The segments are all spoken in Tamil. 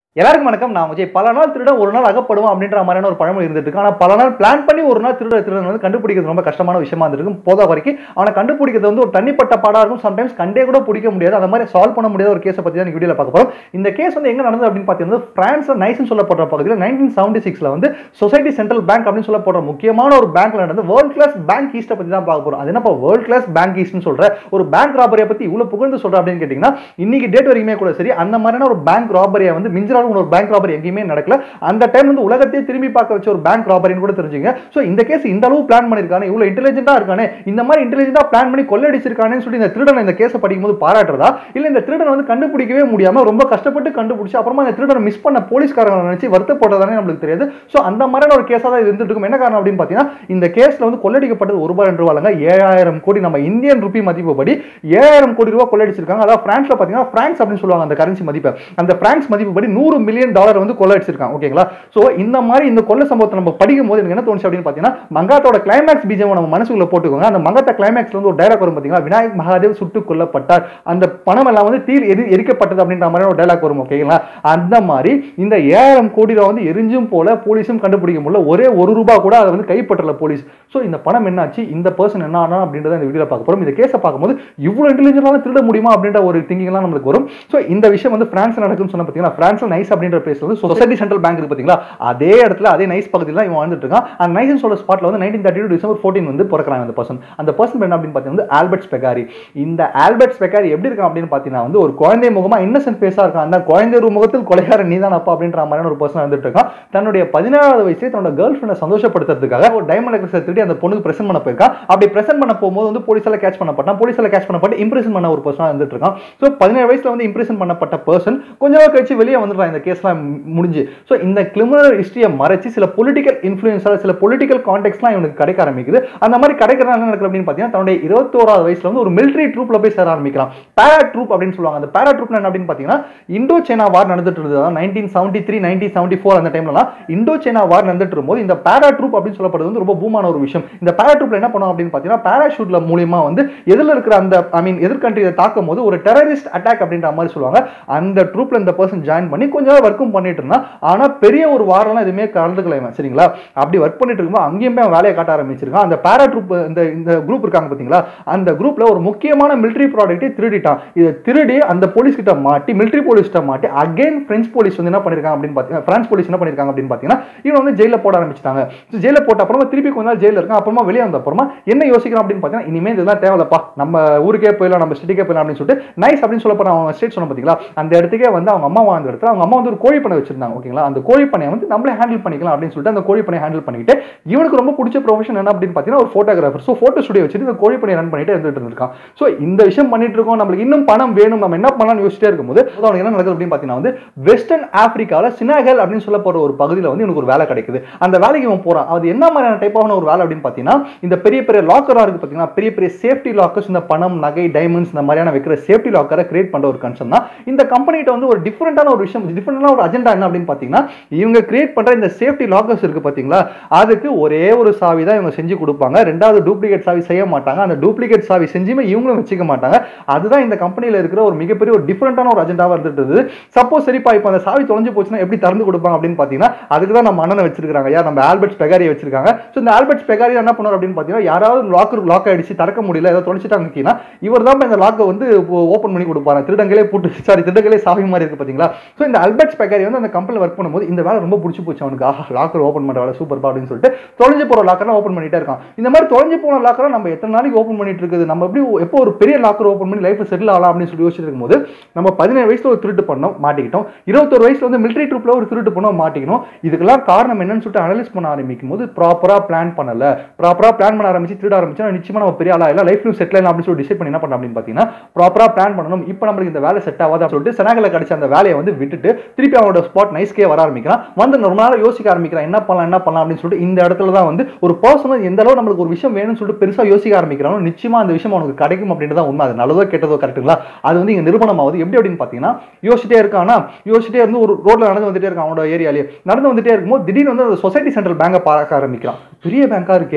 எல்லாருக்கும் வணக்கம் நான் விஜய் பல நாள் திருட ஒரு நாள் அகப்படுவோம் அப்படின்ற மாதிரியான ஒரு பழமொழி இருந்துட்டு இருக்கு ஆனால் பல நாள் பிளான் பண்ணி ஒரு நாள் திருட திருடன் வந்து கண்டுபிடிக்கிறது ரொம்ப கஷ்டமான விஷயமா இருந்திருக்கும் போதா வரைக்கும் அவனை கண்டுபிடிக்கிறது வந்து ஒரு தனிப்பட்ட பாடா இருக்கும் சம்டைம்ஸ் கண்டே கூட பிடிக்க முடியாது அந்த மாதிரி சால்வ் பண்ண முடியாத ஒரு கேஸை பற்றி தான் வீடியோவில் பார்க்க போகிறோம் இந்த கேஸ் வந்து எங்க நடந்தது அப்படின்னு பார்த்தீங்கன்னா பிரான்ஸ் நைஸ்னு சொல்லப்படுற பகுதியில் நைன்டீன் செவன்டி சிக்ஸில் வந்து சொசைட்டி சென்ட்ரல் பேங்க் அப்படின்னு சொல்லப்படுற முக்கியமான ஒரு பேங்க்ல நடந்து வேர்ல்ட் கிளாஸ் பேங்க் ஈஸ்ட்டை பற்றி தான் பார்க்க போகிறோம் அது என்னப்பா வேர்ல்ட் கிளாஸ் பேங்க் ஈஸ்ட்னு சொல்ற ஒரு பேங்க் ராபரியை பற்றி இவ்வளோ புகழ்ந்து சொல்ற அப்படின்னு கேட்டிங்கன்னா இன்னைக்கு டேட் வரைக்குமே கூட சரி அந்த மாதிரியான ஒரு பேங்க் ராபரியை வந்து மிஞ்சிராலும் ஒரு பேங்க் ராபரி எங்கேயுமே நடக்கல அந்த டைம் வந்து உலகத்தையே திரும்பி பார்க்க வச்ச ஒரு பேங்க் ராபரின்னு கூட தெரிஞ்சுங்க ஸோ இந்த கேஸ் இந்த அளவு பிளான் பண்ணியிருக்கானே இவ்வளோ இன்டெலிஜென்ட்டாக இருக்கானே இந்த மாதிரி இன்டெலிஜென்ட்டாக பிளான் பண்ணி கொள்ளடிச்சிருக்கானேன்னு சொல்லி இந்த திருடனை இந்த கேஸை படிக்கும்போது பாராட்டுறதா இல்லை இந்த திருடனை வந்து கண்டுபிடிக்கவே முடியாம ரொம்ப கஷ்டப்பட்டு கண்டுபிடிச்சு அப்புறமா இந்த திருடனை மிஸ் பண்ண போலீஸ்காரங்க நினைச்சு வருத்தப்பட்டதானே நம்மளுக்கு தெரியாது ஸோ அந்த மாதிரியான ஒரு கேஸாக தான் இது இருந்துட்டு இருக்கும் என்ன காரணம் அப்படின்னு பார்த்தீங்கன்னா இந்த கேஸில் வந்து கொள்ளடிக்கப்பட்டது ஒரு ரூபாய் ரெண்டு ரூபாய்ங்க ஏழாயிரம் கோடி நம்ம இந்தியன் ருபி மதிப்புப்படி ஏழாயிரம் கோடி ரூபாய் கொள்ளடிச்சிருக்காங்க அதாவது பிரான்ஸ்ல பார்த்தீங்கன்னா பிரான்ஸ் அப்படின்னு சொல்லுவாங்க அந்த கரன்சி மதிப்பு அந்த பிரான்ஸ் மதிப்புப்படி நூறு மில்லியன் டாலர் வந்து கொள்ளடிச்சிருக்காங்க ஓகேங்களா ஸோ இந்த மாதிரி இந்த கொள்ள சம்பவத்தை நம்ம படிக்கும் போது எனக்கு என்ன தோணுச்சு அப்படின்னு பார்த்தீங்கன்னா மங்காத்தோட கிளைமேக்ஸ் பீஜம் நம்ம மனசுக்குள்ள போட்டுக்கோங்க அந்த மங்காத்த கிளைமேக்ஸ்ல வந்து ஒரு டைலாக் வரும் பார்த்தீங்களா விநாயக் மகாதேவ் சுட்டுக் கொல்லப்பட்டார் அந்த பணம் எல்லாம் வந்து தீ எரி எரிக்கப்பட்டது அப்படின்ற மாதிரி ஒரு டைலாக் வரும் ஓகேங்களா அந்த மாதிரி இந்த ஏழாயிரம் கோடி ரூபா வந்து எரிஞ்சும் போல போலீஸும் கண்டுபிடிக்க முடியல ஒரே ஒரு ரூபாய் கூட அதை வந்து கைப்பற்றல போலீஸ் ஸோ இந்த பணம் என்னாச்சு இந்த பர்சன் என்ன ஆனா அப்படின்றத இந்த வீடியோவில் பார்க்க போறோம் இந்த கேஸை பார்க்கும்போது இவ்வளோ இன்டெலிஜென்ட்டாக திருட முடியுமா அப்படின்ற ஒரு திங்கிங் எல்லாம் நம்மளுக்கு வரும் ஸோ இந்த விஷயம் வந்து பிரான்ஸ் நடக்கும்னு சொன்ன பார்த்தீங்கன்னா பிரான்ஸ்ல நைஸ் அப்படின்ற பிளேஸ்ல வந்து சொசைட்டி சென்ட்ரல் பேங்க் இருக்கு பார்த்தீங்களா அதே இடத்துல அதே நைஸ் பகுதியில் தான் இவன் வாழ்ந்துட்டு இருக்கான் அந்த நைஸ் சொல்ற ஸ்பாட்ல வந்து nineteen thirty two December fourteen வந்து பிறக்கிறாங்க அந்த பர்சன் அந்த பர்சன் என்ன அப்படின்னு பார்த்தீங்கன்னா வந்து ஆல்பர்ட் ஸ்பெகாரி இந்த ஆல்பர்ட் ஸ்பெகாரி எப்படி இருக்கான் அப்படின்னு பார்த்தீங்கன்னா வந்து ஒரு குழந்தை முகமா இன்னசென்ட் ஃபேஸா இருக்கான் அந்த குழந்தை ஒரு முகத்தில் கொலைகாரன் நீதான் அப்பா அப்படின்ற மாதிரியான ஒரு பர்சன் வந்துட்டு இருக்கான் தன்னுடைய பதினேழாவது வயசுல தன்னோட கேர்ள் ஃப்ரெண்டை சந்தோஷப்படுத்துறதுக்காக ஒரு டைமண்ட் நெக்லஸ் திருடி அந்த பொண்ணுக்கு பிரசன்ட் பண்ண போயிருக்கான் அப்படி பிரசன்ட் பண்ண போகும்போது வந்து போலீஸால கேட்ச் பண்ணப்பட்டான் போலீஸால கேட்ச் பண்ணப்பட்டு இம்ப்ரெஷன் பண்ண ஒரு பர்சனாக இருந்துட்டு இருக்கான் ஸோ பதினேழு வயசுல வந்து இம்ப்ரெஷன் பண்ணப்பட்ட பர்சன் கொஞ்ச நாள் கழிச்சு வெளியே வந்துடுறான் இந்த கேஸ்லாம் முடிஞ்சு ஸோ இந்த கிரிமினல் ஹிஸ்டரியை மறைச்சு சில பொலிட்டிக்கல் இன்ஃப்ளூயன்ஸால் சில பொலிட்டிக்கல் கான்டெக்ட்லாம் இவனுக்கு கிடைக்க ஆரம்பிக்குது அந்த மாதிரி கிடைக்கிறதா என்ன நடக்குது அப்படின்னு பார்த்தீங்கன்னா தன்னுடைய இருபத்தோராவது வயசுல வந்து ஒரு மிலிட்ரி ட்ரூப்ல போய் சேர ஆரம்பிக்கிறான் பேரா ட்ரூப் அப்படின்னு சொல்லுவாங்க அந்த பேரா ட்ரூப் என்ன அப்படின்னு பார்த்தீங்கன்னா இண்டோ சைனா வார் நடந்துட்டு இருந்தது nineteen seventy three nineteen seventy four அந்த டைம்லாம் இண்டோ சைனா வார் நடந்துட்டு இருக்கும்போது இந்த பேரா ட்ரூப் அப்படின்னு சொல்லப்படுறது வந்து ரொம்ப பூமான ஒரு விஷயம் இந்த பேரா ட்ரூப்ல என்ன பண்ணுவோம் அப்படின்னு பார்த்தீங்கன்னா பேராஷூட்ல மூலியமா வந்து எதிரில் இருக்கிற அந்த ஐ மீன் எதிர் கண்ட்ரியை தாக்கும் போது ஒரு டெரரிஸ்ட் அட்டாக் அப்படின்ற மாதிரி சொல்லுவாங்க அந்த ட்ரூப்ல இந்த பர்சன் ஜாயின் பண்ணி கொஞ்ச நாள் ஒர்க்கும் பண்ணிட்டு இருந்தான் ஆனா பெரிய ஒரு வாரெல்லாம் எதுவுமே கலந்துக்கல இவன் சரிங்களா அப்படி ஒர்க் பண்ணிட்டு இருக்கும்போது அங்கேயும் போய் அவன் வேலையை காட்ட ஆரம்பிச்சிருக்கான் அந்த பேரா ட்ரூப் இந்த இந்த குரூப் இருக்காங்க பாத்தீங்களா அந்த குரூப்ல ஒரு முக்கியமான மிலிட்ரி ப்ராடக்ட்டை திருடிட்டான் இதை திருடி அந்த போலீஸ் கிட்ட மாட்டி மிலிட்ரி போலீஸ் கிட்ட மாட்டி அகைன் பிரெஞ்சு போலீஸ் வந்து என்ன பண்ணிருக்காங்க அப்படின்னு பார்த்தீங்கன்னா பிரான்ஸ் போலீஸ் என்ன பண்ணிருக்காங்க அப்படின்னு பார்த்தீங்கன்னா இவன் வந்து ஜெயில போட ஆரம்பிச்சிட்டாங்க ஜெயில போட்ட அப்புறமா திருப்பி கொஞ்ச நாள் ஜெயில இருக்கான் அப்புறமா வெளியே வந்த அப்புறமா என்ன யோசிக்கிறான் அப்படின்னு பார்த்தீங்கன்னா இனிமேல் இதெல்லாம் தேவையில்லப்பா நம்ம ஊருக்கே போயிடலாம் நம்ம ஸ்டேட்டுக்கே போயிடலாம் அப்படின்னு சொல்லிட்டு நைஸ் அப்படின்னு சொல்ல போற அவங்க ஸ்டேட் சொன்ன பார்த்தீங்களா அந்த இடத்துக்கே வந்து அவங்க அம்மா வாழ்ந்த இடத்துல அவங்க அம்மா வந்து ஒரு கோழி பண்ணை வச்சிருந்தாங்க ஓகேங்களா அந்த கோழி பண்ணையை வந்து நம்மளே ஹேண்டில் பண்ணிக்கலாம் அப்படின்னு சொல்லிட்டு அந்த கோழி பண்ணையை ஹேண்டில் பண்ணிட்டு இவனுக்கு ரொம்ப பிடிச்ச ப்ரொஃபஷன் என்ன அப்படின்னு பார்த்தீங்கன்னா ஒரு ஃபோட்டோகிராஃபர் ஸோ ஃபோட்டோ ஸ்டுடியோ வச்சுட்டு இந்த கோழி பண்ணையை ரன் பண்ணிட்டு இருந்துட்டு இருக்கான் ஸோ இந்த விஷயம் பண்ணிட்டு இருக்கோம் நம்மளுக்கு இன்னும் பணம் வேணும் நம்ம என்ன பண்ணலாம்னு யோசிச்சிட்டே இருக்கும்போது அதாவது அவனுக்கு என்ன நடக்குது அப்படின்னு பார்த்தீங்கன்னா வந்து வெஸ்டர்ன் ஆப்பிரிக்காவில் சினாகல் அப்படின்னு சொல்ல போற ஒரு பகுதியில் வந்து இவனுக்கு ஒரு வேலை கிடைக்குது அந்த வேலைக்கு இவன் போறான் அது என்ன மாதிரியான டைப்பான ஒரு வேலை அப்படின்னு பார்த்தீங்கன்னா இந்த பெரிய பெரிய லாக்கராக இருக்கு பார்த்தீங்கன்னா பெரிய பெரிய சேஃப்டி லாக்கர்ஸ் இந்த பணம் நகை டைமண்ட்ஸ் இந்த மாதிரியான வைக்கிற சேஃப்டி லாக்கரை கிரியேட் பண்ற ஒரு கன்சர்ன் தான் இந்த கம்பெனிகிட்ட வந்து ஒரு டிஃப்ரெண்டான ஒரு விஷயம் டிஃப்ரெண்டான ஒரு அஜெண்டா என்ன அப்படின்னு பார்த்தீங்கன்னா இவங்க கிரியேட் பண்ற இந்த சேஃப்டி லாக்கர்ஸ் இருக்கு பார்த்தீங்களா அதுக்கு ஒரே ஒரு சாவி தான் இவங்க செஞ்சு கொடுப்பாங்க ரெண்டாவது டூப்ளிகேட் சாவி செய்ய மாட்டாங்க அந்த டூப்ளிகேட் சாவி செஞ்சுமே இவங்களும் வச்சுக்க மாட்டாங்க அதுதான் இந்த கம்பெனியில் இருக்கிற ஒரு மிகப்பெரிய ஒரு டிஃப்ரெண்டான ஒரு அஜெண்டாவாக இருந்துட்டு இருந்தது சப்போஸ் சரிப்பா இப்போ அந்த சாவி தொலைஞ்சு போச்சுன்னா எப்படி திறந்து கொடுப்பாங்க அப்படின்னு பார்த்தீங்கன்னா அதுக்கு தான் நம்ம அண்ணனை வச்சிருக்காங்க யார் நம்ம ஆல்பர்ட் பெகாரியை வச்சிருக்காங்க ஸோ இந்த ஆல்பர்ட் பெகாரி என்ன பண்ணுவார் அப்படின்னு பார்த்தீங்கன்னா யாராவது லாக்கர் லாக் ஆயிடுச்சு திறக்க முடியல ஏதோ தொலைச்சிட்டாங்க இவர் தான் இந்த லாக்கை வந்து ஓப்பன் பண்ணி கொடுப்பாரு திருடங்களே போட்டு சாரி திருடங்களே சாவி மாதிரி இருக்கு பார்த்தீங்களா ஸோ இந்த ஆல்பர்ட் பெகாரி வந்து அந்த கம்பெனியில் ஒர்க் பண்ணும்போது இந்த வேலை ரொம்ப பிடிச்சி போச்சு அவனுக்கு ஆஹா லாக்கர் ஓப்பன் பண்ணுற வேலை சூப்பர் அப்படின்னு சொல்லிட்டு தொலைஞ்சு போகிற லாக்கர்லாம் ஓப்பன் பண்ணிட்டே இருக்கான் இந்த மாதிரி தொலைஞ்சு போன லாக்கரை நம்ம எத்தனை நாளைக்கு ஓப்பன் பண்ணிட்டு இருக்குது நம்ம எப்படி எப்போ ஒரு பெரிய லாக்கர் ஓப்பன் பண்ணி லைஃப் செட்டில் ஆகலாம் அப்படின்னு சொல்லி யோசிச்சுட்டு இருக்கும்போது நம்ம பதினேழு வயசுல ஒரு திருட்டு பண்ணோம் மாட்டிக்கிட்டோம் இருபத்தொரு வயசுல வந்து மிலிட்ரி ட்ரூப்ல ஒரு திருட்டு பண்ணோம் மாட்டிக்கணும் இதுக்கெல்லாம் காரணம் என்னன்னு சொல்லிட்டு அனலைஸ் பண்ண ஆரம்பிக்கும் போது ப்ராப்பரா பிளான் பண்ணல ப்ராப்பரா பிளான் பண்ண ஆரம்பிச்சு திருட ஆரம்பிச்சா நிச்சயமா நம்ம பெரிய ஆளா இல்ல லைஃப்லையும் செட்டில் ஆகலாம் அப்படின்னு சொல்லி டிசைட் பண்ணி என்ன பண்ண அப்படின்னு பார்த்தீங்கன்னா ப்ராப்பரா பிளான் பண்ணணும் இப்போ நம்மளுக்கு இந்த வேலை செட் ஆகாது அப்படின்னு சொல்லிட்டு செனாகல கிடைச்ச அந்த வேலையை வந்து விட்டுட்டு திருப்பி அவனோட ஸ்பாட் நைஸ்க்கே வர ஆரம்பிக்கிறான் வந்து ரொம்ப நேரம் யோசிக்க ஆரம்பிக்கிறான் என்ன பண்ணலாம் என்ன பண்ணலாம் அப்படின்னு சொல்லிட்டு இந்த இடத்துல தான் வந்து ஒரு பர்சன் எந்த அளவு நம்மளுக்கு ஒரு விஷயம் வேணும்னு சொல்லிட்டு பெருசா யோசிக்க ஆரம்பிக்கிறானோ நிச்சயமா அந்த விஷயம் அவனுக்கு கிடைக்கும் அப்படின்றத உண்மை அது நல்லதோ கெட்டதோ கரெக்ட்டுங்களா அது வந்து இங்க நிரூபணம் ஆகுது எப்படி அப்படின்னு பார்த்தீங்கன்னா யோசிச்சிட்டே இருக்கானா யோசிச்சிட்டே இருந்து ஒரு ரோட்ல நடந்து வந்துட்டே இருக்கான் அவனோட ஏரியாலே நடந்து வந்துட்டே இருக்கும்போது திடீர்னு வந்து அந்த சொசைட்டி சென்ட்ரல் பேங்கை பார்க்க ஆரம்பிக்கிறான் பெரிய பேங்கா இருக்கே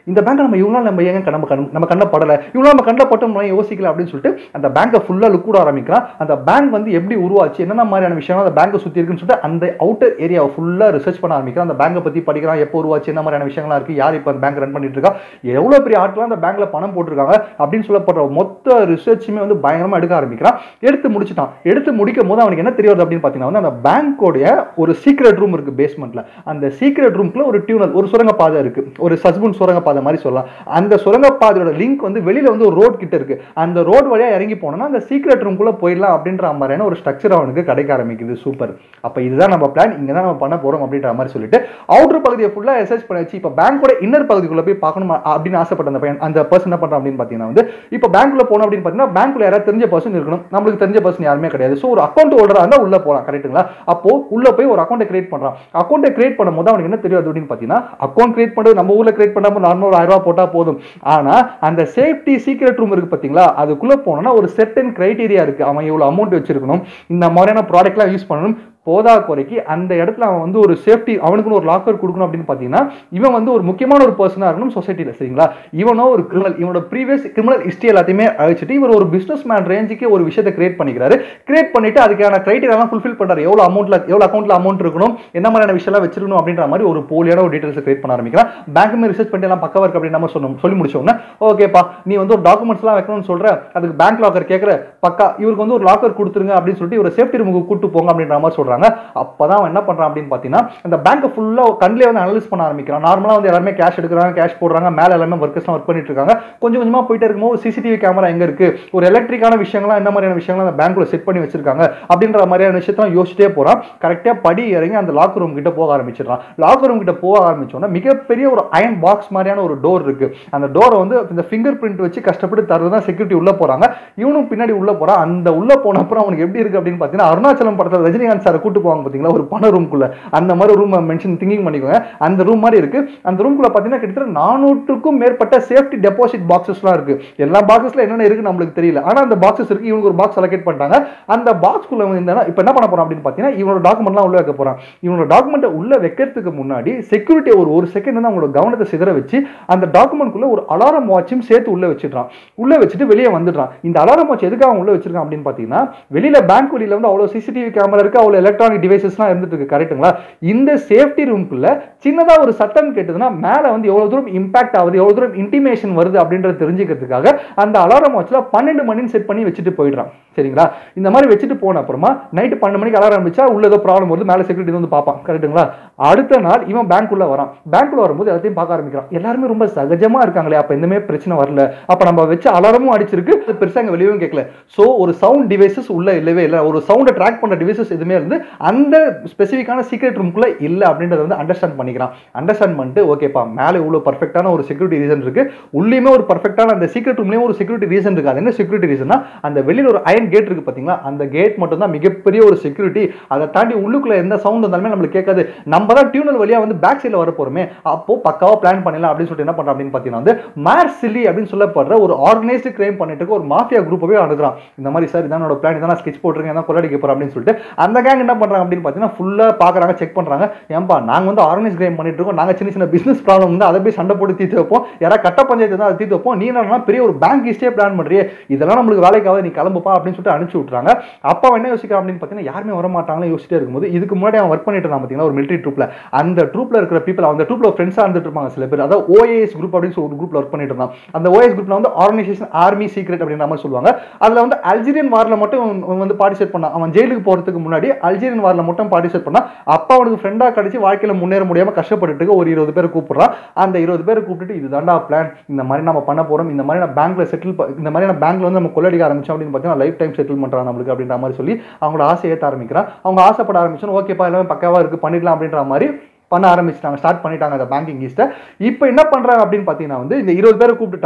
இந்த பேங்க் நம்ம இவ்வளோ நாள் நம்ம ஏங்க நம்ம கண் நம்ம கண்ண படலை இவ்வளோ நம்ம கண்ணில் பட்டம் யோசிக்கல அப்படின்னு சொல்லிட்டு அந்த பேங்கை ஃபுல்லாக லுக் விட ஆரம்பிக்கிறான் அந்த பேங்க் வந்து எப்படி உருவாச்சு என்னென்ன மாதிரியான விஷயம் அந்த பேங்கை சுற்றி இருக்குன்னு சொல்லிட்டு அந்த அவுட்டர் ஏரியாவை ஃபுல்லாக ரிசர்ச் பண்ண ஆரம்பிக்கிறான் அந்த பேங்கை பற்றி படிக்கிறான் எப்போ உருவாச்சு என்ன மாதிரியான விஷயங்கள்லாம் இருக்குது யார் இப்போ அந்த பேங்க் ரன் பண்ணிட்டு இருக்கா எவ்வளோ பெரிய ஆட்கள்லாம் அந்த பேங்க்ல பணம் போட்டிருக்காங்க அப்படின்னு சொல்லப்படுற மொத்த ரிசர்ச்சுமே வந்து பயங்கரமாக எடுக்க ஆரம்பிக்கிறான் எடுத்து முடிச்சிட்டான் எடுத்து முடிக்கும் போது அவனுக்கு என்ன தெரிய வருது அப்படின்னு பார்த்தீங்கன்னா வந்து அந்த பேங்கோடைய ஒரு சீக்ரெட் ரூம் இருக்கு பேஸ்மெண்ட்ல அந்த சீக்ரெட் ரூம்க்குள்ள ஒரு டியூனல் ஒரு சுரங்க பாதை இருக்கு ஒரு சஸ்பூன் சுரங்க பாதை மாதிரி சொல்லலாம் அந்த சுரங்க பாதையோட லிங்க் வந்து வெளியில வந்து ஒரு ரோட் கிட்ட இருக்கு அந்த ரோட் வழியா இறங்கி போனோம்னா அந்த சீக்ரெட் ரூம்குள்ள போயிடலாம் அப்படின்ற மாதிரியான ஒரு ஸ்ட்ரக்சர் அவனுக்கு கிடைக்க ஆரம்பிக்குது சூப்பர் அப்ப இதுதான் நம்ம பிளான் இங்க தான் நம்ம பண்ண போறோம் அப்படின்ற மாதிரி சொல்லிட்டு அவுட்டர் பகுதியை ஃபுல்லா எசர்ச் பண்ணிச்சு இப்போ பேங்கோட இன்னர் பகுதிக்குள்ள போய் பார்க்கணும் அப்படின்னு ஆசைப்பட்ட அந்த பையன் அந்த பர்சன் என்ன பண்றான் அப்படின்னு பார்த்தீங்கன்னா வந்து இப்போ பேங்க்ல போனோம் அப்படின்னு பார்த்தீங்கன்னா பேங்க்ல யாராவது தெரிஞ்ச பர்சன் இருக்கணும் நம்மளுக்கு தெரிஞ்ச பர்சன் யாருமே கிடையாது ஸோ ஒரு அக்கௌண்ட் ஹோல்டரா இருந்தால் உள்ள போகலாம் கரெக்ட்டுங்களா அப்போ உள்ள போய் ஒரு அக்கௌண்ட்டை கிரியேட் பண்றான் அக்கௌண்ட்டை கிரியேட் பண்ணும்போது அவனுக்கு என்ன தெரியாது அப்படின்னு பார்த்தீங்கன்னா அக்கௌண்ட் கிரியேட் பண்ணுறது நம்ம ஊர்ல கிரியேட் பண்ணாம நார்மல் ஒரு ஆயிரம் ரூபாய் போட்டா போதும் ஆனா அந்த சேஃப்டி சீக்ரெட் ரூம் இருக்கு பாத்தீங்களா அதுக்குள்ள போனோம்னா ஒரு செட்டன் கிரைட்டீரியா இருக்கு அவன் இவ்வளவு அமௌண்ட் வச்சிருக்கணும் இந்த மாதிரியான ப்ராடக்ட்லாம் யூஸ் பண்ணணும் போதா குறைக்கு அந்த இடத்துல அவன் வந்து ஒரு சேஃப்டி அவனுக்குன்னு ஒரு லாக்கர் கொடுக்கணும் அப்படின்னு பார்த்தீங்கன்னா இவன் வந்து ஒரு முக்கியமான ஒரு பர்சனாக இருக்கணும் சொசைட்டியில் சரிங்களா இவனோ ஒரு கிரிமினல் இவனோட ப்ரீவியஸ் கிரிமினல் ஹிஸ்ட்ரி எல்லாத்தையுமே அழிச்சிட்டு இவர் ஒரு பிஸ்னஸ் மேன் ரேஞ்சுக்கு ஒரு விஷயத்தை கிரியேட் பண்ணிக்கிறாரு கிரியேட் பண்ணிட்டு அதுக்கான கிரைட்டீரியாலாம் ஃபுல்ஃபில் பண்ணுறாரு எவ்வளோ அமௌண்ட்ல எவ்வளோ அக்கௌண்ட்ல அமௌண்ட் இருக்கணும் என்ன மாதிரியான விஷயம்லாம் வச்சிருக்கணும் அப்படின்ற மாதிரி ஒரு போலியான ஒரு டீட்டெயில்ஸ் கிரியேட் பண்ண ஆரம்பிக்கிறான் பேங்க்குமே ரிசர்ச் பண்ணிட்டு எல்லாம் பக்கவா இருக்கு அப்படின்னு நம்ம சொன்னோம் சொல்லி முடிச்சோன்னா ஓகேப்பா நீ வந்து ஒரு டாக்குமெண்ட்ஸ்லாம் வைக்கணும்னு சொல்ற அதுக்கு பேங்க் லாக்கர் கேட்குற பக்கா இவருக்கு வந்து ஒரு லாக்கர் கொடுத்துருங்க அப்படின்னு சொல்லிட்டு இவர் சேஃப்டி ரூமுக்கு கூட்டு போங்க அப்படின்ற மாதிரி சொல்றாங்க அப்பதான் அவன் என்ன பண்றான் அப்படின்னு பார்த்தீங்கன்னா அந்த பேங்க்கை ஃபுல்லாக கண்ணிலே வந்து அனலைஸ் பண்ண ஆரம்பிக்கிறான் நார்மலாக வந்து எல்லாருமே கேஷ் எடுக்கிறாங்க கேஷ் போடுறாங்க மேலே எல்லாமே ஒர்க்கர்ஸ்லாம் ஒர்க் பண்ணிட்டு இருக்காங்க கொஞ்சம் கொஞ்சமா போயிட்டே இருக்கும்போது சிசிடிவி கேமரா எங்க இருக்கு ஒரு எலக்ட்ரிக்கான விஷயங்கள்லாம் என்ன மாதிரியான விஷயங்கள்லாம் அந்த பேங்க்ல செட் பண்ணி வச்சிருக்காங்க அப்படின்ற மாதிரியான விஷயத்தான் யோசிச்சிட்டே போறான் கரெக்டாக படி இறங்கி அந்த லாக்கர் ரூம் கிட்ட போக ஆரம்பிச்சிடறான் லாக்கர் ரூம் கிட்ட போக ஆரம்பிச்சோன்னா மிகப்பெரிய ஒரு அயன் பாக்ஸ் மாதிரியான ஒரு டோர் இருக்கு அந்த டோரை வந்து இந்த ஃபிங்கர் பிரிண்ட் வச்சு கஷ்டப்பட்டு தரது தான் செக்யூரிட்டி உள்ள போறாங்க இவனும் பின்னாடி உள்ள போறான் அந்த உள்ள போன அப்புறம் அவனுக்கு எப்படி இருக்கு அப்படின்னு பார்த்தீங்கன்னா அருணாச்சலம் படத்தில் ரஜினிகாந்த் சாரை கூட்டு போவாங்க பார்த்தீங்களா ஒரு பண ரூம்குள்ள அந்த மாதிரி ரூம் மென்ஷன் திங்கிங் பண்ணிக்கோங்க அந்த ரூம் மாதிரி இருக்கு அந்த ரூம்குள்ள பார்த்தீங்கன்னா கிட்டத்தட்ட நானூற்றுக்கும் மேற்பட்ட சேஃப்டி டெபாசிட் பாக்ஸஸ்லாம் இருக்கு எல்லா பாக்ஸஸ்ல என்னென்ன இருக்கு நம்மளுக்கு தெரியல ஆனா அந்த பாக்ஸஸ் இருக்கு இவனுக்கு ஒரு பாக்ஸ் அலோகேட் பண்ணிட்டாங்க அந்த பாக்ஸ்க்குள்ள வந்து இப்போ என்ன பண்ண போறான் அப்படின்னு பார்த்தீங்கன்னா இவனோட டாக்குமெண்ட்லாம் உள்ள வைக்க போறான் இவனோட டாக்குமெண்ட்டை உள்ள வைக்கிறதுக்கு முன்னாடி செக்யூரிட்டி ஒரு ஒரு செகண்ட் வந்து அவங்களோட கவனத்தை சிதற வச்சு அந்த டாக்குமெண்ட்குள்ள ஒரு அலாரம் வாட்சும் சேர்த்து உள்ள வச்சிடுறான் உள்ள வச்சுட்டு வெளியே வந்துடுறான் இந்த அலாரம் வாட்ச் எதுக்காக அவன் உள்ள வச்சிருக்கான் அப்படின்னு பார்த்தீங்கன்னா வெளியில பேங்க் வெளியில வந்து அவ்வளோ சிசிடிவி கேமரா இருக்கு அவ்வளோ எலக்ட்ரானிக் டிவைசஸ்லாம் இருந்துட்டு இருக்கு கரெக்ட்டுங்களா இந்த சேஃப்டி ரூம்குள்ள சின்னதா ஒரு சத்தம் கேட்டதுன்னா மேல வந்து எவ்வளவு தூரம் இம்பாக்ட் ஆகுது எவ்வளவு தூரம் இன்டிமேஷன் வருது அப்படின்றத தெரிஞ்சுக்கிறதுக்காக அந்த அலாரம் வாட்ச்ல பன்னெண்டு மணின்னு செட் பண்ணி வச்சுட்டு போயிடுறான் சரிங்களா இந்த மாதிரி வச்சுட்டு போன அப்புறமா நைட்டு பன்னெண்டு மணிக்கு அலாரம் வச்சா உள்ள ஏதோ ப்ராப்ளம் வருது மேலே செக்யூரிட்டி வந்து பார்ப்பான் கரெக்ட்டுங்களா அடுத்த நாள் இவன் பேங்க்குள்ள வரான் பேங்க்குள்ள வரும்போது எல்லாத்தையும் பார்க்க ஆரம்பிக்கிறான் எல்லாருமே ரொம்ப சகஜமா இருக்காங்களே அப்ப எதுவுமே பிரச்சனை வரல அப்ப நம்ம வச்ச அலாரமும் அடிச்சிருக்கு அது பெருசா அங்க வெளியவும் கேட்கல சோ ஒரு சவுண்ட் டிவைசஸ் உள்ள இல்லவே இல்லை ஒரு சவுண்டை ட்ராக் பண்ற டிவைசஸ் எதுவுமே இருந்து அந்த ஸ்பெசிஃபிக்கான சீக்ரெட் ரூம்குள்ள இல்ல அப்படின்றத வந்து அண்டர்ஸ்டாண்ட் பண்ணிக்கிறான் அண்டர்ஸ்டாண்ட் பண்ணிட்டு ஓகேப்பா மேலே இவ்வளவு பர்ஃபெக்டான ஒரு செக்யூரிட்டி ரீசன் இருக்கு உள்ளேயுமே ஒரு பர்ஃபெக்டான அந்த சீக்ரெட் ரூம்லயும் ஒரு செக்யூரிட்டி ரீசன் இருக்கு அது என்ன செக்யூரிட்டி ரீசன்னா அந்த வெளியில ஒரு அயன் கேட் இருக்கு பாத்தீங்களா அந்த கேட் மட்டும் தான் மிகப்பெரிய ஒரு செக்யூரிட்டி அதை தாண்டி உள்ளுக்குள்ள எந்த சவுண்ட் வந்தாலுமே நம்மளுக்கு கேட்காது நம்ம தான் டியூனல் வழியா வந்து பேக் சைடில் வர போறோமே அப்போ பக்காவா பிளான் பண்ணலாம் அப்படின்னு சொல்லிட்டு என்ன பண்றான் அப்படின்னு பார்த்தீங்கன்னா வந்து மார்சிலி அப்படின்னு சொல்லப்படுற ஒரு ஆர்கனைஸ்டு கிரைம் பண்ணிட்டு இருக்க ஒரு மாஃபியா குரூப் போய் அணுகிறான் இந்த மாதிரி சார் இதான் என்னோட பிளான் இதான் ஸ்கெச் போட்டுருக்கேன் தான் கொள்ளடிக்க போறேன் அப்படின்னு சொல்லிட்டு அந்த கேங் என்ன பண்றாங்க அப்படின்னு பார்த்தீங்கன்னா ஃபுல்லா பாக்குறாங்க செக் பண்றாங்க ஏன்பா நாங்க வந்து ஆர்கனைஸ் கிரைம் பண்ணிட்டு இருக்கோம் நாங்க சின்ன சின்ன பிசினஸ் ப்ராப்ளம் வந்து அதை போய் சண்டை போட்டு தீர்த்து வைப்போம் யாராவது கட்ட பஞ்சாயத்து தான் அதை தீர்த்து வைப்போம் நீ என்ன பெரிய ஒரு பேங்க் ஹிஸ்டே பிளான் பண்றியே இதெல்லாம் நம்மளுக்கு வேலைக்காவது நீ கிளம்புப்பா அப்படின்னு சொல்லிட்டு அனுப்பிச்சு விட்றாங்க அப்போ அவன் என்ன யோசிக்கிறான் அப்படின்னு பார்த்தீங்கன்னா யாருமே வர மாட்டாங்களே யோசிச்சிட்டே இருக்கும்போது இதுக்கு முன்னாடி அவன் ஒர்க் பண்ணிட்டு இருந்தான் பார்த்தீங்கன்னா ஒரு மிலிட்டரி ட்ரூப்ல அந்த ட்ரூப்ல இருக்கிற பீப்பிள் அந்த ட்ரூப்ல ஃப்ரெண்ட்ஸாக இருந்துட்டு இருப்பாங்க சில பேர் அதாவது ஓஏஎஸ் குரூப் அப்படின்னு சொல்லி ஒரு குரூப்ல ஒர்க் பண்ணிட்டு இருந்தான் அந்த ஓஎஸ் குரூப்ல வந்து ஆர்கனைசேஷன் ஆர்மி சீக்ரெட் அப்படின்ற மாதிரி சொல்லுவாங்க அதுல வந்து அல்ஜீரியன் வார்ல மட்டும் அவன் அவன் வந்து பார்ட்டிசிபேட் பண்ணான் அவன் ஜெயிலுக்கு போறதுக்கு முன்னாடி அல்ஜீரியன் வார்ல மட்டும் பார்ட்டிசிபேட் பண்ணா அப்பா அவனுக்கு ஃப்ரெண்டா கிடைச்சி வாழ்க்கையில முன்னேற முடியாம கஷ்டப்பட்டுட்டு இருக்க ஒரு இருபது பேர் கூப்பிடுறான் அந்த இருபது பேர் கூப்பிட்டுட்டு இதுதான்டா பிளான் இந்த மாதிரி நம்ம பண்ண போறோம் இந்த மாதிரி நான் பேங்க்ல செட்டில் இந்த மாதிரி நான் பேங்க்ல வந்து நம்ம கொள்ளடிக்க ஆரம்பிச்சோம் அப்படின்னு பார்த்தீங்கன்னா லைஃப் டைம் செட்டில் பண்றான் நம்மளுக்கு அப்படின்ற மாதிரி சொல்லி அவங்களோட ஆசை ஏற்ற ஆரம்பிக்கிறான் அவங்க ஆசைப்பட ஆரம்பிச்சோன்னு ஓகேப்பா எல்லாமே பக்காவா இருக்கு பண்ணிடலாம் அப்படின்ற மாதிரி பண்ண ஆரம்பிச்சிட்டாங்க ஸ்டார்ட் பண்ணிட்டாங்க அந்த பேங்கிங் ஈஸ்ட்டை இப்போ என்ன பண்றாங்க அப்படின்னு பார்த்தீங்கன்னா வந்து இந்த இருபது பேரை கூப்பிட்டுட்டான்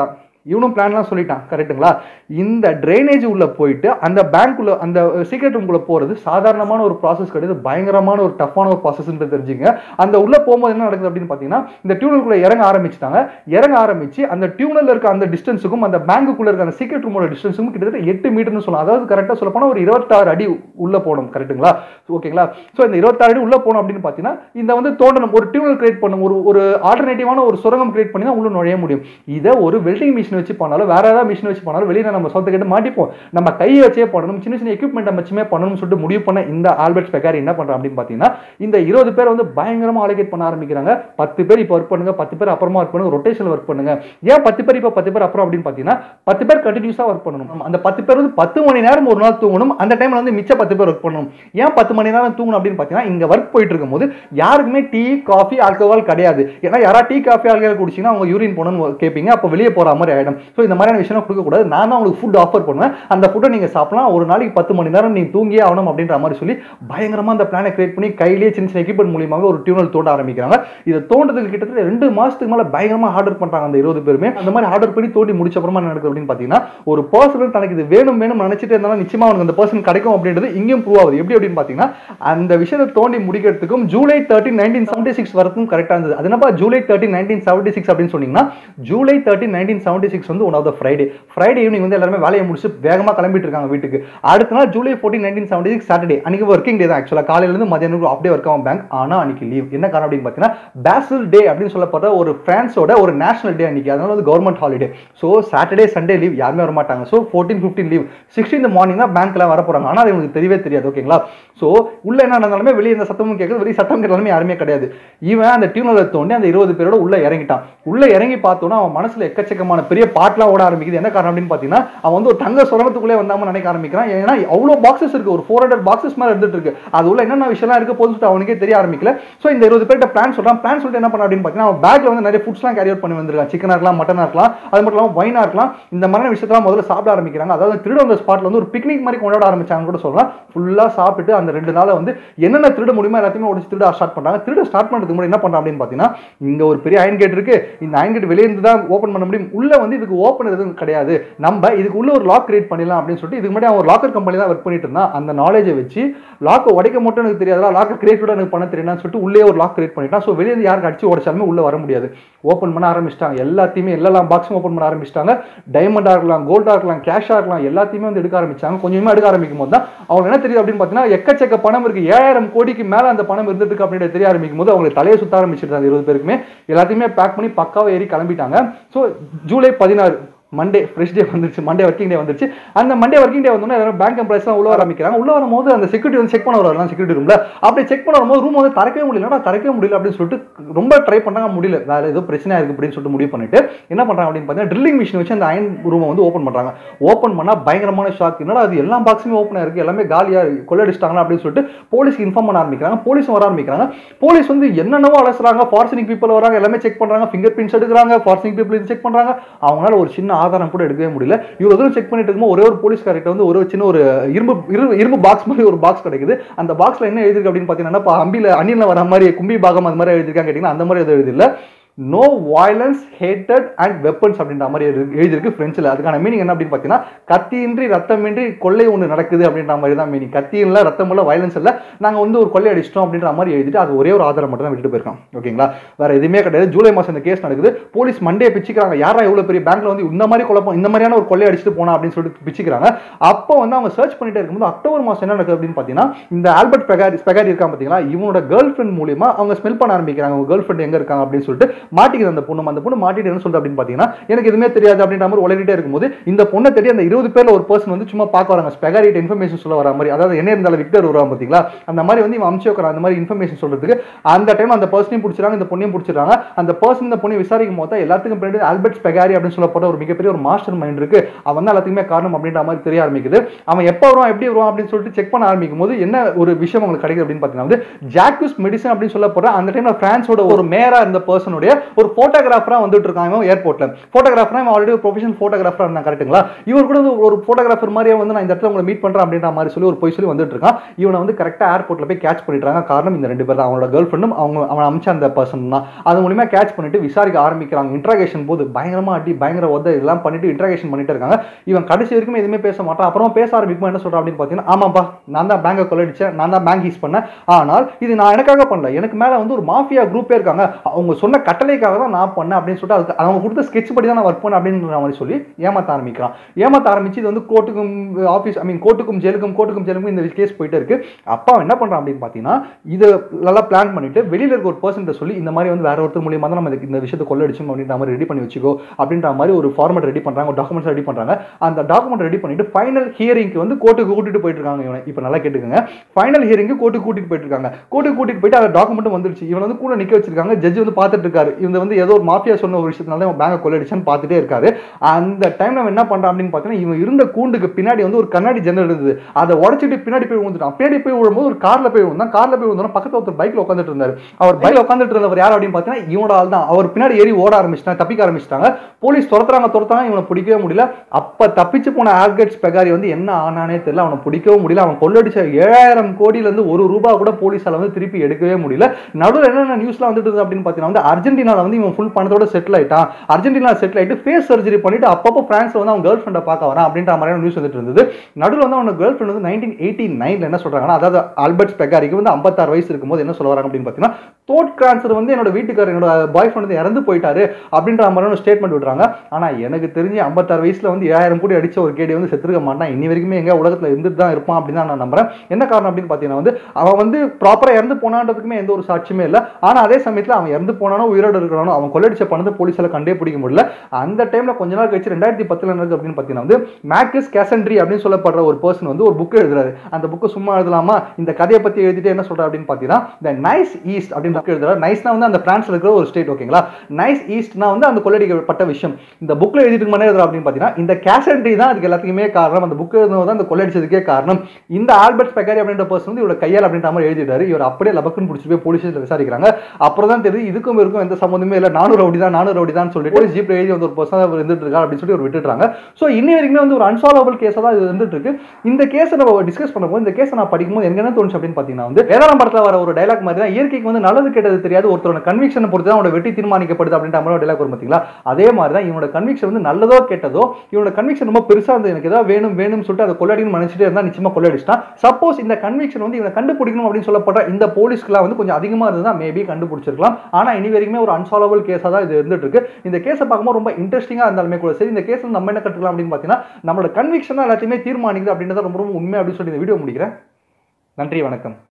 இவனும் பிளான்லாம் சொல்லிட்டான் கரெக்ட்டுங்களா இந்த ட்ரைனேஜ் உள்ள போயிட்டு அந்த பேங்க்குள்ள அந்த சீக்ரெட் ரூம்குள்ள போறது சாதாரணமான ஒரு ப்ராசஸ் கிடையாது பயங்கரமான ஒரு டஃப்பான ஒரு ப்ராசஸ் தெரிஞ்சுங்க அந்த உள்ள போகும்போது என்ன நடக்குது அப்படின்னு பார்த்தீங்கன்னா இந்த டியூனலுக்குள்ள இறங்க ஆரம்பிச்சிட்டாங்க இறங்க ஆரம்பிச்சு அந்த டியூனல்ல இருக்க அந்த டிஸ்டன்ஸுக்கும் அந்த பேங்குக்குள்ள இருக்க அந்த சீக்ரெட் ரூமோட டிஸ்டன்ஸுக்கும் கிட்டத்தட்ட எட்டு மீட்டர்னு சொல்லலாம் அதாவது கரெக்டாக சொல்ல போனால் ஒரு இருபத்தாறு அடி உள்ள போகணும் கரெக்ட்டுங்களா ஓகேங்களா ஸோ இந்த இருபத்தாறு அடி உள்ள போகணும் அப்படின்னு பார்த்தீங்கன்னா இந்த வந்து தோண்டணும் ஒரு டியூனல் கிரியேட் பண்ணும் ஒரு ஒரு ஆல்டர்னேட்டிவான ஒரு சுரங்கம் கிரியேட் பண்ணி தான் உள்ள நுழைய முடியும் இதை ஒரு வெல்டிங் மிஷின் வச்சு பண்ணாலும் வேற ஏதாவது மிஷின் வச்சு பண்ணாலும் வெளியில நம்ம சொந்த கிட்ட மாட்டிப்போம் நம்ம கையை வச்சே பண்ணணும் சின்ன சின்ன எக்யூப்மெண்ட் வச்சுமே பண்ணணும்னு சொல்லிட்டு முடிவு பண்ண இந்த ஆல்பர்ட் ஸ்பெக்காரி என்ன பண்றான் அப்படின்னு பார்த்தீங்கன்னா இந்த இருபது பேர் வந்து பயங்கரமா அலோகேட் பண்ண ஆரம்பிக்கிறாங்க பத்து பேர் இப்போ ஒர்க் பண்ணுங்க பத்து பேர் அப்புறமா ஒர்க் பண்ணுங்க ரொட்டேஷன் ஒர்க் பண்ணுங்க ஏன் பத்து பேர் இப்போ பத்து பேர் அப்புறம் அப்படின்னு பார்த்தீங்கன்னா பத்து பேர் கண்டினியூஸாக ஒர்க் பண்ணணும் அந்த பத்து பேர் வந்து பத்து மணி நேரம் ஒரு நாள் தூங்கணும் அந்த டைம்ல வந்து மிச்ச பத்து பேர் ஒர்க் பண்ணணும் ஏன் பத்து மணி நேரம் தூங்கணும் அப்படின்னு பார்த்தீங்கன்னா இங்க ஒர்க் போயிட்டு இருக்கும்போது யாருக்குமே டீ காஃபி ஆல்கஹால் கிடையாது ஏன்னா யாரா டீ காஃபி ஆல்கஹால் குடிச்சிங்கன்னா அவங்க யூரின் போகணும்னு கேட்பீங்க அப்போ வெளியே போற மாதிரி ஆயிடும் ஸோ இந்த மாதிரியான விஷயம் கொடுக்கக்கூடாது நான் தான் உங்களுக்கு ஃபுட் ஆஃபர் பண்ணுவேன் அந்த ஃபுட்டை நீங்க சாப்பிடலாம் ஒரு நாளைக்கு பத்து மணி நேரம் நீ தூங்கியே ஆகணும் அப்படின்ற மாதிரி சொல்லி பயங்கரமா அந்த பிளானை கிரியேட் பண்ணி கையிலேயே சின்ன சின்ன எக்யூப்மெண்ட் மூலியமாக ஒரு டியூனல் தோண்ட ஆரம்பிக்கிறாங்க இதை தோண்டதுக்கு கிட்டத்தட்ட ரெண்டு மாசத்துக்கு மேல பயங்கரமா ஆர்டர் பண்றாங்க அந்த இருபது பேருமே அந்த மாதிரி ஆர்டர் பண்ணி தோண்டி முடிச்ச அப்புறமா என்ன நடக்குது அப்படின்னு பார்த்தீங்கன்னா ஒரு பர்சன் தனக்கு இது வேணும் வேணும் நினைச்சிட்டு இருந்தாலும் நிச்சயமா அவனுக்கு அந்த பர்சன் கிடைக்கும் அப்படின்றது இங்கேயும் ப்ரூவ் ஆகுது எப்படி அப்படின்னு பார்த்தீங்கன்னா அந்த விஷயத்தை தோண்டி முடிக்கிறதுக்கும் July thirteen nineteen seventy six வரைக்கும் கரெக்டாக இருந்தது அது என்னப்பா July thirteen nineteen seventy six அப்படின்னு சொன்னீங்கன்னா July thirteen nineteen seventy six வந்து one of the Friday Friday evening வந்து எல்லாருமே வேலையை முடிச்சு வேகமாக கிளம்பிட்டு இருக்காங்க வீட்டுக்கு அடுத்த நாள் July fourteen nineteen seventy six Saturday அன்னைக்கு ஒர்க்கிங் டே தான் ஆக்சுவலாக காலையிலேருந்து மதியானம் ஆஃப் டே ஒர்க் ஆகும் பேங்க் ஆனால் அன்னைக்கு லீவ் என்ன காரணம் அப்படின்னு பார்த்தீங்கன்னா பேசல் டே அப்படின்னு சொல்லப்படுற ஒரு பிரான்ஸோட ஒரு நேஷனல் டே அன்னைக்கு அதனால வந்து government holiday so Saturday Sunday leave யாருமே வர மாட்டாங்க so fourteen fifteen leave sixteen morning தான் பேங்க்ல வர போறாங்க ஆனால் அது உங்களுக்கு தெரியவே தெரியாது ஓகேங்களா ஸோ உள்ள என்ன நடந்தாலுமே வெளியே இந்த சத்தமும் கேட்குது வெளியே சத்தம் கேட்டாலுமே யாருமே கிடையாது இவன் அந்த டியூனலை தோண்டி அந்த இருபது பேரோட உள்ள இறங்கிட்டான் உள்ள இறங்கி பார்த்தோன்னா அவன் மனசுல எக்கச்சக்கமான பெரிய பாட்லாம் ஓட ஆரம்பிக்குது என்ன காரணம் அப்படின்னு பார்த்தீங்கன்னா அவன் வந்து ஒரு தங்க சுரங்கத்துக்குள்ளே வந்தாம நினைக்க ஆரம்பிக்கிறான் ஏன்னா அவ்வளோ பாக்ஸஸ் இருக்கு ஒரு ஃபோர் ஹண்ட்ரட் பாக்ஸஸ் மேலே இருந்துட்டு இருக்கு அது உள்ள என்னென்ன விஷயம்லாம் இருக்க போதும் சொல்லிட்டு அவனுக்கே தெரிய ஆரம்பிக்கல ஸோ இந்த இருபது பேர்கிட்ட பிளான் சொல்றான் பிளான் சொல்லிட்டு என்ன பண்ண அப்படின்னு பார்த்தீங்கன்னா அவன் பேக்ல வந்து நிறைய ஃபுட்ஸ்லாம் கேரி அவுட் பண்ணி வந்திருக்கான் சிக்கனாக இருக்கலாம் மட்டனாக இருக்கலாம் அது மட்டும் இல்லாமல் வைனா இருக்கலாம் இந்த மாதிரி விஷயத்தெல்லாம் முதல்ல சாப்பிட ஆரம்பிக்கிறாங்க அதாவது திருட அந்த ஸ்பாட்ல வந்து ஒரு பிக்னிக் மாதிரி கொண்டாட ஆரம்பிச்சாங்க கூட சொல்லலாம் ஃபுல்லாக சாப்பிட்டு அந்த ரெண்டு நாளை வந்து என்னென்ன திருட முடியுமோ எல்லாத்தையுமே உடச்சு திருட ஸ்டார்ட் பண்றாங்க திருட ஸ்டார்ட் பண்ணுறதுக்கு முன்னாடி என்ன பண்றான் அப்படின்னு பார்த்தீங்கன்னா இங்க ஒரு பெரிய அயன் கேட் இருக்கு இந்த அயன் கேட் வெளியே இருந்து தான் ஓப்பன் பண்ண முடியும் உள்ள வந்து இதுக்கு ஓப்பன் எதுவும் கிடையாது நம்ம இதுக்கு உள்ள ஒரு லாக் கிரியேட் பண்ணிடலாம் அப்படின்னு சொல்லிட்டு இதுக்கு முன்னாடி அவன் ஒரு லாக்கர் கம்பெனி தான் ஒர்க் பண்ணிட்டு இருந்தான் அந்த நாலேஜை வச்சு லாக்கை உடைக்க மட்டும் எனக்கு தெரியாதா லாக்கை கிரியேட் கூட எனக்கு பண்ண தெரியும்னு சொல்லிட்டு உள்ளே ஒரு லாக் கிரியேட் பண்ணிட்டான் ஸோ வெளியே இருந்து யாருக்கு அடிச்சு உடைச்சாலுமே உள்ள வர முடியாது ஓப்பன் பண்ண ஆரம்பிச்சிட்டாங்க எல்லாத்தையுமே எல்லா பாக்ஸும் ஓப்பன் பண்ண ஆரம்பிச்சிட்டாங்க டைமண்டாக இருக்கலாம் கோல்டாக இருக்கலாம் கேஷாக இருக்கலாம் எல்லாத்தையுமே வந்து எடுக்க ஆரம்பிச்சாங்க கொஞ்சமாக எடுக்க ஆரம்பிக்கும் போது தான் அவங்களுக்கு என்ன தெரியுது அப்படின்னு பார்த்தீங்கன்னா எக்கச்சக்க பணம் இருக்கு ஏழாயிரம் கோடிக்கு மேலே அந்த பணம் இருந்துட்டு இருக்கு அப்படின்னு தெரிய ஆரம்பிக்கும் போது அவங்களுக்கு தலையை சுத்த ஆரம்பிச்சிருந்தாங்க அந்த இருபது பேருக்குமே எல்லாத்தையுமே பேக் பண்ணி பக்காவை ஏறி கிளம்பிட்டாங்க ஸோ ஜூலை பதினாறு மண்டே ஃப்ரெஷ் டே வந்துருச்சு மண்டே ஒர்க்கிங் டே வந்துருச்சு அந்த மண்டே ஒர்க்கிங் டே வந்தோடனே எல்லாரும் பேங்க் எம்ப்ளாய்ஸ்லாம் உள்ள வர ஆரம்பிக்கிறாங்க உள்ள வரும்போது அந்த செக்யூரிட்டி வந்து செக் பண்ண வரலாம் செக்யூரிட்டி ரூம்ல அப்படி செக் பண்ண வரும்போது ரூம் வந்து திறக்கவே முடியல என்னடா திறக்கவே முடியல அப்படின்னு சொல்லிட்டு ரொம்ப ட்ரை பண்ணாங்க முடியல வேற ஏதோ பிரச்சனையா இருக்கு அப்படின்னு சொல்லிட்டு முடிவு பண்ணிட்டு என்ன பண்றாங்க அப்படின்னு பார்த்தீங்கன்னா ட்ரில்லிங் மிஷின் வச்சு அந்த அயன் ரூமை வந்து ஓப்பன் பண்றாங்க ஓப்பன் பண்ணா பயங்கரமான ஷாக் என்னடா அது எல்லா பாக்ஸுமே ஓப்பன் இருக்கு எல்லாமே காலியா இருக்கு கொள்ளடிச்சிட்டாங்களா அப்படின்னு சொல்லிட்டு போலீஸ்க்கு இன்ஃபார்ம் பண்ண ஆரம்பிக்கிறாங்க போலீஸ் வர ஆரம்பிக்கிறாங்க போலீஸ் வந்து என்னென்னவோ அலசுறாங்க ஃபார்சனிங் பீப்பிள் வராங்க எல்லாமே செக் பண்றாங்க ஃபிங்கர் பிரிண்ட்ஸ் எடுக்கிறாங்க ஃபார்சனிங் பீப்பிள் இது செக் பண்றாங்க அவங்களால ஒரு சின்ன ஆதாரம் கூட எடுக்கவே முடியல இவ்வளவு தூரம் செக் பண்ணிட்டு இருக்கும்போது ஒரே ஒரு போலீஸ்கார்ட்ட வந்து ஒரு சின்ன ஒரு இரும்பு இரு- இரும்பு பாக்ஸ் மாதிரி ஒரு பாக்ஸ் கிடைக்குது அந்த பாக்ஸ்ல என்ன எழுதிருக்கு அப்படின்னு பார்த்தீங்கன்னா இப்போ அம்பில அணில வர மாதிரி கும்பி பாகம் அது மாதிரி எழுதிருக்காங்க கேட்டீங்கன்னா அந்த மாதிரி எதுவும் எழுதில்ல நோ வயலன்ஸ் ஹேட்டட் அண்ட் வெப்பன்ஸ் அப்படின்ற மாதிரி எழுதி- எழுதியிருக்கு ஃப்ரெஞ்சில் அதுக்கான மீனிங் என்ன அப்படின்னு பார்த்தீங்கன்னா கத்தியின்றி ரத்தமின்றி கொள்ளை ஒன்று நடக்குது அப்படின்ற மாதிரி தான் மீனிங் கத்தி இல்லை ரத்தம் இல்லை வயலன்ஸ் இல்லை நாங்கள் வந்து ஒரு கொள்ளை அடிச்சிட்டோம் அப்படின்ற மாதிரி எழுதிட்டு அது ஒரே ஒரு ஆதாரம் மட்டும் தான் விட்டுட்டு போயிருக்கோம் ஓகேங்களா வேற எதுவுமே கிடையாது ஜூலை மாதம் இந்த கேஸ் நடக்குது போலீஸ் மண்டே பிச்சுக்கிறாங்க யாரா எவ்வளோ பெரிய பேங்க்ல வந்து இந்த மாதிரி குழப்பம் இந்த மாதிரியான ஒரு கொள்ளை அடிச்சுட்டு போனா அப்படின்னு சொல்லிட்டு பிச்சுக்கிறாங்க அப்போ வந்து அவங்க சர்ச் பண்ணிட்டே இருக்கும்போது அக்டோபர் மாதம் என்ன நடக்குது அப்படின்னு பார்த்தீங்கன்னா இந்த ஆல்பர்ட் பெகாரி ஸ்பெகாரி இருக்கான் பார்த்தீங்களா இவனோட கேர்ள் ஃப்ரெண்ட் மூலியமா அவங்க ஸ்மெல் பண்ண ஆரம்பிக்கிறாங்க அவங்க கேர்ள் ஃப்ரெண்ட் எங்க இருக்காங்க அப்படின்னு சொல்லிட்டு மாட்டிக்குது அந்த பொண்ணு அந்த பொண்ணு மாட்டிட்டு என்ன சொல்றது அப்படின்னு பார்த்தீங்கன்னா எனக்கு எதுவுமே தெரியாது அப்படின்ற மாதிரி உளறிட்டே இருக்கும்போது இந்த பொண்ணை தேடி அந்த இருபது பேர்ல ஒரு பர்சன் வந்து சும்மா பார்க்க வராங்க ஸ்பெகாரிட்ட இன்ஃபர்மேஷன் சொல்ல வர மாதிரி அதாவது என்ன இருந்தாலும் விக்டர் வருவாங்க பார்த்தீங்களா அந்த மாதிரி வந்து இவன் அமுச்சு வைக்கிறான் அந்த மாதிரி இன்ஃபர்மேஷன் சொல்றதுக்கு அந்த டைம் அந்த பர்சனையும் பிடிச்சிறாங்க இந்த பொண்ணையும் பிடிச்சிறாங்க அந்த பர்சன் இந்த பொண்ணை விசாரிக்கும் போது தான் எல்லாத்துக்கும் பின்னாடி ஆல்பர்ட் ஸ்பெகாரி அப்படின்னு சொல்லப்பட்ட ஒரு மிகப்பெரிய ஒரு மாஸ்டர் மைண்ட் இருக்கு அவன் தான் எல்லாத்துக்குமே காரணம் அப்படின்ற மாதிரி தெரிய ஆரம்பிக்குது அவன் எப்போ வருவான் எப்படி வருவான் அப்படின்னு சொல்லிட்டு செக் பண்ண ஆரம்பிக்கும் போது என்ன ஒரு விஷயம் உங்களுக்கு கிடைக்குது அப்படின்னு பார்த்தீங்கன்னா வந்து ஜாக்யூஸ் மெடிசன் அப்படின்னு சொல்லப்படுற அந்த டைம்ல பிரான்ஸோட ஒரு மேயரா இருந்த பர்சனுடைய ஒரு ஃபோட்டோகிராஃபராக வந்துட்டு இருக்கான் இவன் ஏர்போர்ட்டில் ஃபோட்டோகிராஃபராக இவன் ஆல்ரெடி ஒரு ப்ரொஃபஷனல் ஃபோட்டோகிராஃபராக இருந்தான் கரெக்ட்டுங்களா இவர் கூட வந்து ஒரு ஃபோட்டோகிராஃபர் மாதிரியே வந்து நான் இந்த இடத்துல உங்களை மீட் பண்ணுறேன் அப்படின்ற மாதிரி சொல்லி ஒரு பொய் சொல்லி வந்துட்டு இருக்கான் இவனை வந்து கரெக்டாக ஏர்போர்ட்டில் போய் கேட்ச் பண்ணிட்டாங்க காரணம் இந்த ரெண்டு பேர் தான் அவனோட கேர்ள் ஃப்ரெண்டும் அவங்க அவன் அமைச்ச அந்த பர்சன் தான் அது மூலியமா கேட்ச் பண்ணிட்டு விசாரிக்க ஆரம்பிக்கிறாங்க இன்ட்ராகேஷன் போது பயங்கரமா அடி பயங்கர உத இதெல்லாம் பண்ணிட்டு இன்ட்ராகேஷன் பண்ணிட்டு இருக்காங்க இவன் கடைசி வரைக்கும் எதுவுமே பேச மாட்டான் அப்புறம் பேச ஆரம்பிக்கும் என்ன சொல்றான் அப்படின்னு பார்த்தீங்கன்னா ஆமாப்பா நான் தான் பேங்கை கொள்ளடிச்சேன் நான் தான் பேங்க் யூஸ் பண்ணேன் ஆனால் இது நான் எனக்காக பண்ணல எனக்கு மேலே வந்து ஒரு மாஃபியா குரூப்பே இருக்காங்க அவங்க சொன்ன கட்டளைக்காக தான் நான் பண்ணேன் அப்படின்னு சொல்லிட்டு அதுக்கு அவங்க கொடுத்த ஸ்கெட்ச் படி தான் நான் ஒர்க் பண்ணேன் அப்படின்ற மாதிரி சொல்லி ஏமாத்த ஆரம்பிக்கிறான் ஏமாத்த ஆரம்பிச்சு இது வந்து கோர்ட்டுக்கும் ஆஃபீஸ் ஐ மீன் கோர்ட்டுக்கும் ஜெயிலுக்கும் கோர்ட்டுக்கும் ஜெயிலுக்கும் இந்த கேஸ் போயிட்டு இருக்கு அப்பா அவன் என்ன பண்றான் அப்படின்னு பார்த்தீங்கன்னா இது நல்லா பிளான் பண்ணிட்டு வெளியில இருக்க ஒரு பர்சன் சொல்லி இந்த மாதிரி வந்து வேற ஒருத்தர் மூலியமா தான் நம்ம இதுக்கு இந்த விஷயத்தை கொள்ளடிச்சோம் அப்படின்ற மாதிரி ரெடி பண்ணி வச்சுக்கோ அப்படின்ற மாதிரி ஒரு ஃபார்மேட் ரெடி பண்றாங்க ஒரு டாக்குமெண்ட்ஸ் ரெடி பண்றாங்க அந்த டாக்குமெண்ட் ரெடி பண்ணிட்டு ஃபைனல் ஹியரிங்க்கு வந்து கோர்ட்டுக்கு கூட்டிட்டு போயிட்டு இருக்காங்க இவனை இப்போ நல்லா கேட்டுக்கோங்க ஃபைனல் ஹியரிங்க்கு கோர்ட்டுக்கு கூட்டிட்டு போயிட்டு இருக்காங்க கோர்ட்டுக்கு கூட்டிட்டு போயிட்டு அந்த டாக்குமெண்ட் வந்துருச்சு இவன் வந்து கூட நிக்க வச்சிருக்காங்க ஜட்ஜ் வந்து பார்த்துட்டு இருக்காரு இவன் வந்து ஏதோ ஒரு மாஃபியா சொன்ன ஒரு விஷயத்தினால இவன் பேங்கை கொள்ளடிச்சான்னு பார்த்துட்டே இருக்காரு அந்த டைம்ல அவன் என்ன பண்றான் அப்படின்னு பார்த்தீங்கன்னா இவன் இருந்த கூண்டுக்கு பின்னாடி வந்து ஒரு கண்ணாடி ஜன்னல் இருந்தது அதை உடச்சிட்டு பின்னாடி போய் விழுந்துட்டான் பின்னாடி போய் விழும்போது ஒரு கார்ல போய் விழுந்தான் கார்ல போய் விழுந்தோம் பக்கத்துல ஒருத்தர் பைக்ல உட்காந்துட்டு இருந்தாரு அவர் பைக்ல உட்காந்துட்டு இருந்தவர் யார் அப்படின்னு பார்த்தீங்கன்னா இவனோட ஆள் தான் அவர் பின்னாடி ஏறி ஓட ஆரம்பிச்சிட்டாங்க தப்பிக்க ஆரம்பிச்சிட்டாங்க போலீஸ் துரத்துறாங்க துரத்துறாங்க இவனை பிடிக்கவே முடியல அப்ப தப்பிச்சு போன ஆர்கெட்ஸ் பெகாரி வந்து என்ன ஆனானே தெரியல அவனை பிடிக்கவும் முடியல அவன் கொள்ளடிச்ச ஏழாயிரம் கோடியில இருந்து ஒரு ரூபா கூட போலீஸால வந்து திருப்பி எடுக்கவே முடியல நடுவில் என்னென்ன நியூஸ்லாம் வந்துட்டு இருக்குது அப்படின்னு பார்த்தீங்கன்னா வந்து அர்ஜென்டினால வந்து இவன் ஃபுல் பணத்தோட செட்டில் ஆயிட்டான் அர்ஜென்டினா செட்டில் ஆயிட்டு ஃபேஸ் சர்ஜரி பண்ணிட்டு அப்பப்போ பிரான்ஸ்ல வந்து அவன் கேர்ள் ஃப்ரெண்டை பார்க்க வரான் அப்படின்ற மாதிரியான நியூஸ் வந்துட்டு இருந்தது நடுவில் வந்து அவனோட கேர்ள் ஃப்ரெண்ட் வந்து நைன்டீன் எயிட்டி நைன்ல என்ன சொல்றாங்கன்னா அதாவது ஆல்பர்ட் பெகாரிக்கு வந்து ஐம்பத்தாறு வயசு இருக்கும்போது என்ன சொல்ல வராங்க அப்படின்னு பார்த்தீங்கன்னா தோட் கேன்சர் வந்து என்னோட வீட்டுக்காரர் என்னோட பாய் ஃப்ரெண்ட் வந்து இறந்து போயிட்டாரு அப்படின்ற மாதிரியான ஸ்டேட்மெண்ட் விடுறாங்க ஆனா எனக்கு தெரிஞ்சு ஐம்பத்தாறு வயசுல வந்து ஏழாயிரம் கோடி அடிச்ச ஒரு கேடி வந்து செத்துருக்க மாட்டான் இன்னி வரைக்குமே எங்க உலகத்துல இருந்துட்டு தான் இருப்பான் அப்படின்னு தான் நான் நம்புறேன் என்ன காரணம் அப்படின்னு பார்த்தீங்கன்னா வந்து அவன் வந்து ப்ராப்பரா இறந்து போனான்றதுக்குமே எந்த ஒரு சாட்சியுமே இல்லை ஆனா அதே சமயத்துல அவன் இறந்து போனானோ உயிரோடு இருக்கிறானோ அவன் கொள்ளடிச்ச பணத்தை போலீஸால கண்டே பிடிக்க முடியல அந்த டைம்ல கொஞ்ச நாள் கழிச்சு ரெண்டாயிரத்தி பத்துல என்ன இருக்கு அப்படின்னு பார்த்தீங்கன்னா வந்து மேக்கஸ் கேசன்ட்ரி அப்படின்னு சொல்லப்படுற ஒரு பர்சன் வந்து ஒரு புக் எழுதுறாரு அந்த புக்கு சும்மா எழுதலாமா இந்த கதையை பத்தி எழுதிட்டு என்ன சொல்றாரு அப்படின்னு பார்த்தீங்கன்னா இந்த நைஸ் ஈஸ்ட் அப்படின்னு புக் எழுதுறாரு நைஸ்னா வந்து அந்த பிரான்ஸ்ல இருக்கிற ஒரு ஸ்டேட் ஓகேங்களா நைஸ் ஈஸ்ட்னா வந்து அந்த கொள்ளடிக்கப்பட்ட விஷயம் இந்த புக்ல எழுதிட்டு மணி எழுதுறா அப்படின்னு பார்த்தீங்கன்னா இந்த கேசன்ட்ரி தான் அதுக்கு எல்லாத்துக்குமே காரணம் அந்த புக் எழுதுனது தான் அந்த கொள்ளடிச்சதுக்கே காரணம் இந்த ஆல்பர்ட் பெக்காரி அப்படின்ற பர்சன் வந்து இவரோட கையால் அப்படின்ற மாதிரி எழுதிட்டாரு இவர் அப்படியே லபக்குன்னு பிடிச்சி போய் போலீஸ் விசாரிக்கிறாங்க அப்புறம் தான் தெரியுது இதுக்கும் இருக்கும் எந்த சம்மந்தமே இல்லை நானூறு ரவுடி தான் நானூறு ரவுடி தான் சொல்லிட்டு போலீஸ் ஜீப்ல எழுதி வந்து ஒரு பர்சன் இருந்துட்டு இருக்காரு அப்படின்னு சொல்லி ஒரு விட்டுறாங்க ஸோ இன்னி வரைக்குமே வந்து ஒரு அன்சால்வபிள் கேஸாக தான் இது இருந்துட்டு இருக்கு இந்த கேஸை நம்ம டிஸ்கஸ் பண்ணும்போது இந்த கேஸை நான் படிக்கும்போது எனக்கு என்ன தோணுச்சு அப்படின்னு பார்த்தீங்கன்னா வந்து வேதாளம் படத்தில் வர ஒரு டைலாக் மாதிரி தான் இயற்கைக்கு வந்து நல்லது கெட்டது தெரியாது ஒருத்தரோட கன்விக்ஷனை பொறுத்து தான் அவனோட வெற்றி தீர்மானிக்கப்படுது அப்படின்ற மாதிரி டைலாக் வரும் பார்த்தீங்களா அதே மாதிரி தான் இவனோட கன்விக்ஷன் வந்து நல்லதோ கெட்டதோ இவனோட கன்விக்ஷன் ரொம்ப பெருசாக இருந்தது எனக்கு ஏதாவது வேணும் வேணும்னு சொல்லிட்டு அதை கொள்ளடின்னு நினைச்சிட்டே இருந்தா நிச்சயமா கொள்ளடிச்சிட்டான் சப்போஸ் இந்த கன்விக்ஷன் வந்து இவனை கண்டுபிடிக்கணும் அப்படின்னு சொல்லப்படுற இந்த போலீஸ்க்குலாம் வந்து கொஞ்சம் அதிகமாக இருந்தா மேபி கண்டுபிடிச்சிருக்கலாம் ஆனா இனி வரைக்குமே ஒரு அன்சால்வபிள் கேஸாக தான் இது இருந்துட்டு இருக்கு இந்த கேஸை பார்க்கும்போது ரொம்ப இன்ட்ரெஸ்டிங்காக இருந்தாலுமே கூட சரி இந்த கேஸில் நம்ம என்ன கற்றுக்கலாம் அப்படின்னு பார்த்தீங்கன்னா நம்மளோட கன்விக்ஷன் தான் எல்லாத்தையுமே தீர்மானிக்குது அப்படின்றத ரொம்ப ரொம்ப உண்மை அப்படின்னு சொல்லி இந்த வீடியோ முடிக்கிறேன் நன்றி வணக்கம்